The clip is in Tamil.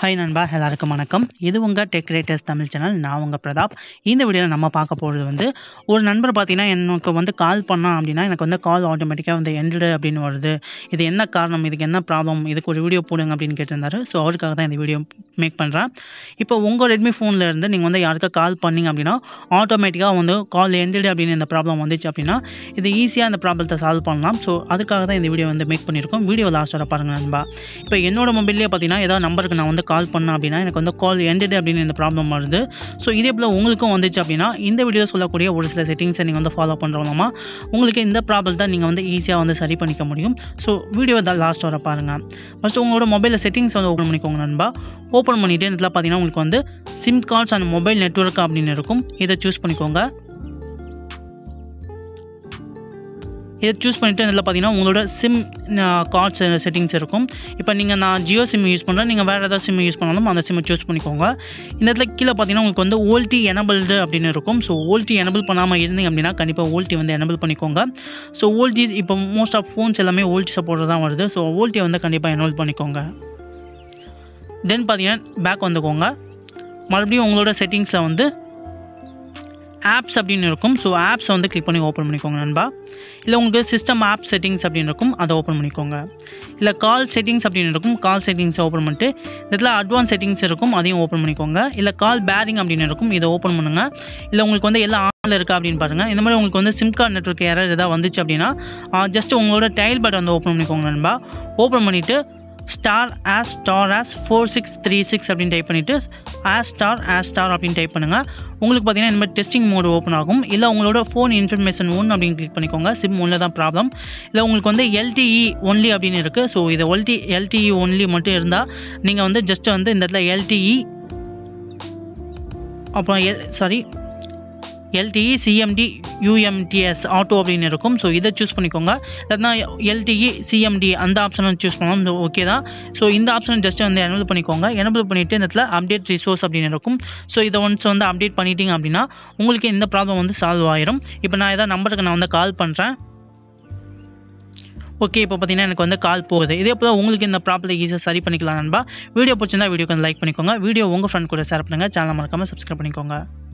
ஹாய் நண்பா எல்லாருக்கும் வணக்கம் இது உங்கள் டெக் ரேட்டர்ஸ் தமிழ் சேனல் நான் உங்கள் பிரதாப் இந்த வீடியோவில் நம்ம பார்க்க போகிறது வந்து ஒரு நண்பர் பார்த்தீங்கன்னா எனக்கு வந்து கால் பண்ணான் அப்படின்னா எனக்கு வந்து கால் ஆட்டோமேட்டிக்காக வந்து எண்டடு அப்படின்னு வருது இது என்ன காரணம் இதுக்கு என்ன ப்ராப்ளம் இதுக்கு ஒரு வீடியோ போடுங்க அப்படின்னு கேட்டிருந்தாரு ஸோ அவருக்காக தான் இந்த வீடியோ மேக் பண்ணுறேன் இப்போ உங்கள் ரெட்மி ஃபோனில் இருந்து நீங்கள் வந்து யாருக்கா கால் பண்ணீங்க அப்படின்னா ஆட்டோமேட்டிக்காக வந்து கால் எண்டடு அப்படின்னு இந்த ப்ராப்ளம் வந்துச்சு அப்படின்னா இது ஈஸியாக இந்த ப்ராப்ளத்தை சால்வ் பண்ணலாம் ஸோ அதுக்காக தான் இந்த வீடியோ வந்து மேக் பண்ணியிருக்கோம் வீடியோ லாஸ்ட் வர பாருங்கள் நண்பா இப்போ என்னோட மொபைல்லேயே பார்த்தீங்கன்னா ஏதாவது நம்பருக்கு நான் வந்து கால் பண்ணேன் அப்படின்னா எனக்கு வந்து கால் எண்டட் அப்படின்னு இந்த ப்ராப்ளம் வருது ஸோ இதே போல் உங்களுக்கும் வந்துச்சு அப்படின்னா இந்த வீடியோ சொல்லக்கூடிய ஒரு சில செட்டிங்ஸை நீங்கள் வந்து ஃபாலோ பண்ணுறோமா உங்களுக்கு இந்த ப்ராப்ளத்தை நீங்கள் வந்து ஈஸியாக வந்து சரி பண்ணிக்க முடியும் ஸோ வீடியோ தான் லாஸ்ட் வர பாருங்கள் ஃபஸ்ட்டு உங்களோட மொபைலில் செட்டிங்ஸ் வந்து ஓப்பன் பண்ணிக்கோங்க நண்பா ஓப்பன் பண்ணிவிட்டு இதில் பார்த்தீங்கன்னா உங்களுக்கு வந்து SIM cards and mobile network அப்படின்னு இருக்கும் இதை சூஸ் பண்ணிக்கோங்க இதை சூஸ் பண்ணிவிட்டு இதில் பார்த்தீங்கன்னா உங்களோட சிம் கார்ட்ஸ் செட்டிங்ஸ் இருக்கும் இப்போ நீங்கள் நான் ஜியோ சிம் யூஸ் பண்ணுறேன் நீங்கள் வேறு ஏதாவது சிம் யூஸ் பண்ணாலும் அந்த சிம்மை சூஸ் பண்ணிக்கோங்க இந்த இடத்துல கீழே பார்த்தீங்கன்னா உங்களுக்கு வந்து ஓல்டி எனபிள்டு அப்படின்னு இருக்கும் ஸோ ஓல்டி எனபிள் பண்ணாமல் இருந்தீங்க அப்படின்னா கண்டிப்பாக ஓல்டி வந்து எனபிள் பண்ணிக்கோங்க ஸோ ஓல்டி இப்போ மோஸ்ட் ஆஃப் ஃபோன்ஸ் எல்லாமே ஓல்டி சப்போர்ட் தான் வருது ஸோ ஓல்டியை வந்து கண்டிப்பாக எனபிள் பண்ணிக்கோங்க தென் பார்த்தீங்கன்னா பேக் வந்துக்கோங்க மறுபடியும் உங்களோட செட்டிங்ஸில் வந்து ஆப்ஸ் அப்படின்னு இருக்கும் ஸோ ஆப்ஸை வந்து கிளிக் பண்ணி ஓப்பன் பண்ணிக்கோங்க நண்பா இல்லை உங்களுக்கு சிஸ்டம் ஆப் செட்டிங்ஸ் அப்படின்னு இருக்கும் அதை ஓப்பன் பண்ணிக்கோங்க இல்லை கால் செட்டிங்ஸ் அப்படின்னு இருக்கும் கால் செட்டிங்ஸை ஓப்பன் பண்ணிட்டு இதில் அட்வான்ஸ் செட்டிங்ஸ் இருக்கும் அதையும் ஓப்பன் பண்ணிக்கோங்க இல்லை கால் பேரிங் அப்படின்னு இருக்கும் இதை ஓப்பன் பண்ணுங்கள் இல்லை உங்களுக்கு வந்து எல்லாம் ஆனில் இருக்கா அப்படின்னு பாருங்கள் இந்த மாதிரி உங்களுக்கு வந்து சிம் கார்டு நெட்ஒர்க் யாராவது எதாவது வந்துச்சு அப்படின்னா ஜஸ்ட் உங்களோட டைல் பட் வந்து ஓப்பன் பண்ணிக்கோங்க நண்பா ஓப்பன் பண்ணிவிட்டு star hash star hash four six three six அப்படின்னு டைப் பண்ணிவிட்டு ஆஸ் ஸ்டார் ஆஸ் ஸ்டார் அப்படின்னு டைப் பண்ணுங்கள் உங்களுக்கு பார்த்தீங்கன்னா இந்த மாதிரி டெஸ்டிங் மோடு ஓப்பன் ஆகும் இல்லை உங்களோட ஃபோன் இன்ஃபர்மேஷன் ஒன் அப்படின்னு கிளிக் பண்ணிக்கோங்க சிம் ஒன்றில் தான் ப்ராப்ளம் இல்லை உங்களுக்கு வந்து எல்டிஇ ஒன்லி அப்படின்னு இருக்குது ஸோ இது ஒல்டி எல்டிஇ ஒன்லி மட்டும் இருந்தால் நீங்கள் வந்து ஜஸ்ட் வந்து இந்த இடத்துல எல்டிஇ அப்புறம் எல் சாரி எல்டிஇ சிஎம்டி யூஎம்டிஎஸ் ஆட்டோ அப்படின்னு இருக்கும் ஸோ இதை சூஸ் பண்ணிக்கோங்க இல்லைனா எல்டிஇ சிஎம்டி அந்த ஆப்ஷனை சூஸ் பண்ணலாம் ஓகே தான் ஸோ இந்த ஆப்ஷன் ஜஸ்ட் வந்து எனபிள் பண்ணிக்கோங்க எனபிள் பண்ணிவிட்டு இந்த இடத்துல அப்டேட் ரிசோர்ஸ் அப்படின்னு இருக்கும் ஸோ இதை ஒன்ஸ் வந்து அப்டேட் பண்ணிட்டீங்க அப்படின்னா உங்களுக்கு இந்த ப்ராப்ளம் வந்து சால்வ் ஆயிரும் இப்போ நான் ஏதாவது நம்பருக்கு நான் வந்து கால் பண்ணுறேன் ஓகே இப்போ பார்த்தீங்கன்னா எனக்கு வந்து கால் போகுது இதே போல் உங்களுக்கு இந்த ப்ராப்ளம் ஈஸியாக சரி பண்ணிக்கலாம் நண்பா வீடியோ பிடிச்சிருந்தா வீடியோக்கு வந்து லைக் பண்ணிக்கோங்க வீடியோ உங்கள் ஃப்ரெண்ட் கூட ஷேர் பண்ணுங்கள் சேனல் மறக்காமல் சப்ஸ்கிரைப் பண்ணிக்கோங்க